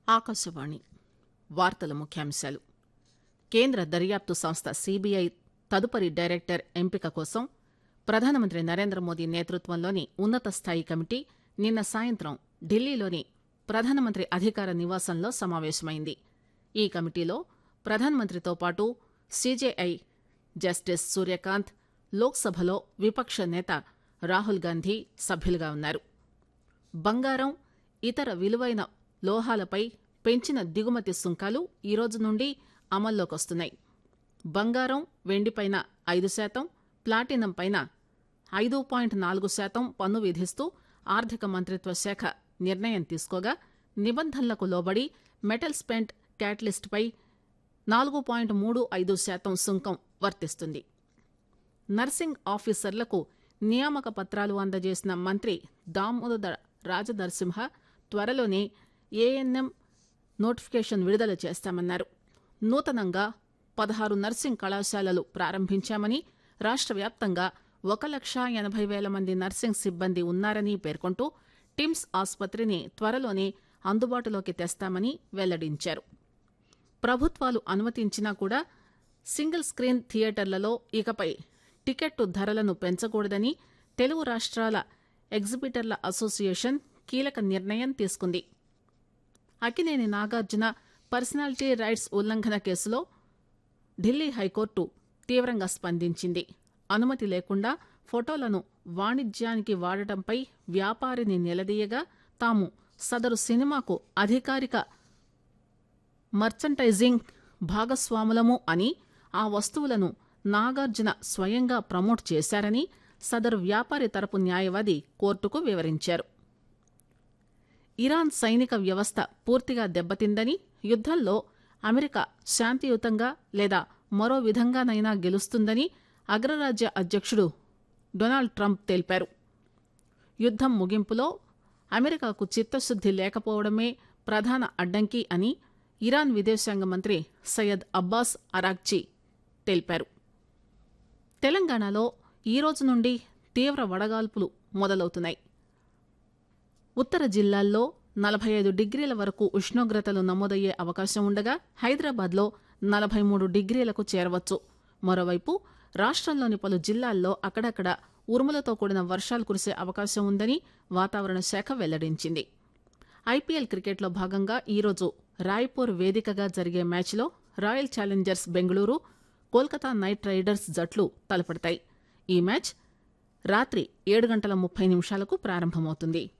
ఆకాశవాణి వార్తల ముఖ్యాంశాలు కేంద్ర దర్యాప్తు సంస్థ సీబీఐ తదుపరి డైరెక్టర్ ఎంపిక కోసం ప్రధానమంత్రి నరేంద్ర మోదీ నేతృత్వంలోని ఉన్నత స్థాయి కమిటీ నిన్న సాయంత్రం ఢిల్లీలోని ప్రధానమంత్రి అధికార నివాసంలో సమావేశమైంది ఈ కమిటీలో ప్రధానమంత్రితో పాటు సీజేఐ జస్టిస్ సూర్యకాంత్ లోక్సభలో విపక్ష నేత రాహుల్ గాంధీ సభ్యులుగా ఉన్నారు బంగారం ఇతర విలువైన లోహాలపై పెంచిన దిగుమతి సుంకాలు ఈ రోజు నుండి అమల్లోకొస్తున్నాయి బంగారం వెండిపైన ఐదు శాతం ప్లాటినం పైన ఐదు పాయింట్ నాలుగు శాతం పన్ను విధిస్తూ ఆర్థిక మంత్రిత్వ శాఖ నిర్ణయం తీసుకోగా నిబంధనలకు లోబడి మెటల్ స్పెంట్ క్యాటలిస్ట్ పై నాలుగు పాయింట్ మూడు ఐదు శాతం సుంకం వర్తిస్తుంది నర్సింగ్ ఆఫీసర్లకు నియామక పత్రాలు అందజేసిన మంత్రి దామోదర రాజనరసింహ త్వరలోనే ఏఎన్ఎం నోటిఫికేషన్ విడుదల చేస్తామన్నారు నూతనంగా పదహారు నర్సింగ్ కళాశాలలు ప్రారంభించామని రాష్ట్ర వ్యాప్తంగా ఒక లక్ష ఎనభై వేల మంది నర్సింగ్ సిబ్బంది ఉన్నారని పేర్కొంటూ టిమ్స్ ఆసుపత్రిని త్వరలోనే అందుబాటులోకి తెస్తామని వెల్లడించారు ప్రభుత్వాలు అనుమతించినా కూడా సింగిల్ స్క్రీన్ థియేటర్లలో ఇకపై టికెట్టు ధరలను పెంచకూడదని తెలుగు రాష్ట్రాల ఎగ్జిబిటర్ల అసోసియేషన్ కీలక నిర్ణయం తీసుకుంది అకినేని నాగార్జున పర్సనాలిటీ రైట్స్ ఉల్లంఘన కేసులో ఢిల్లీ హైకోర్టు తీవ్రంగా స్పందించింది అనుమతి లేకుండా ఫోటోలను వాణిజ్యానికి వాడటంపై వ్యాపారిని నిలదీయగా తాము సదరు సినిమాకు అధికారిక మర్చంటైజింగ్ భాగస్వాములము అని ఆ వస్తువులను నాగార్జున స్వయంగా ప్రమోట్ చేశారని సదరు వ్యాపారి తరపు న్యాయవాది కోర్టుకు వివరించారు ఇరాన్ సైనిక వ్యవస్థ పూర్తిగా దెబ్బతిందని యుద్దంలో అమెరికా శాంతియుతంగా లేదా మరో విధంగానైనా గెలుస్తుందని అగ్రరాజ్య అధ్యక్షుడు డొనాల్డ్ ట్రంప్ తెలిపారు యుద్దం ముగింపులో అమెరికాకు చిత్తశుద్ది లేకపోవడమే ప్రధాన అడ్డంకి అని ఇరాన్ విదేశాంగ మంత్రి సయ్యద్ అబ్బాస్ అరాక్చి తెలిపారు తెలంగాణలో ఈ రోజు నుండి తీవ్ర వడగాల్పులు మొదలవుతున్నాయి ఉత్తర జిల్లాల్లో నలభై ఐదు డిగ్రీల వరకు ఉష్ణోగ్రతలు నమోదయ్యే అవకాశం ఉండగా హైదరాబాద్లో నలభై మూడు డిగ్రీలకు చేరవచ్చు మరోవైపు రాష్ట్రంలోని పలు జిల్లాల్లో అక్కడక్కడ ఉరుములతో కూడిన వర్షాలు కురిసే అవకాశం ఉందని వాతావరణ శాఖ వెల్లడించింది ఐపీఎల్ క్రికెట్లో భాగంగా ఈరోజు రాయ్పూర్ వేదికగా జరిగే మ్యాచ్లో Royal Challengers Bengaluru Kolkata Knight Riders జట్లు తలపడతాయి ఈ మ్యాచ్ రాత్రి ఏడు గంటల ముప్పై నిమిషాలకు ప్రారంభమవుతుంది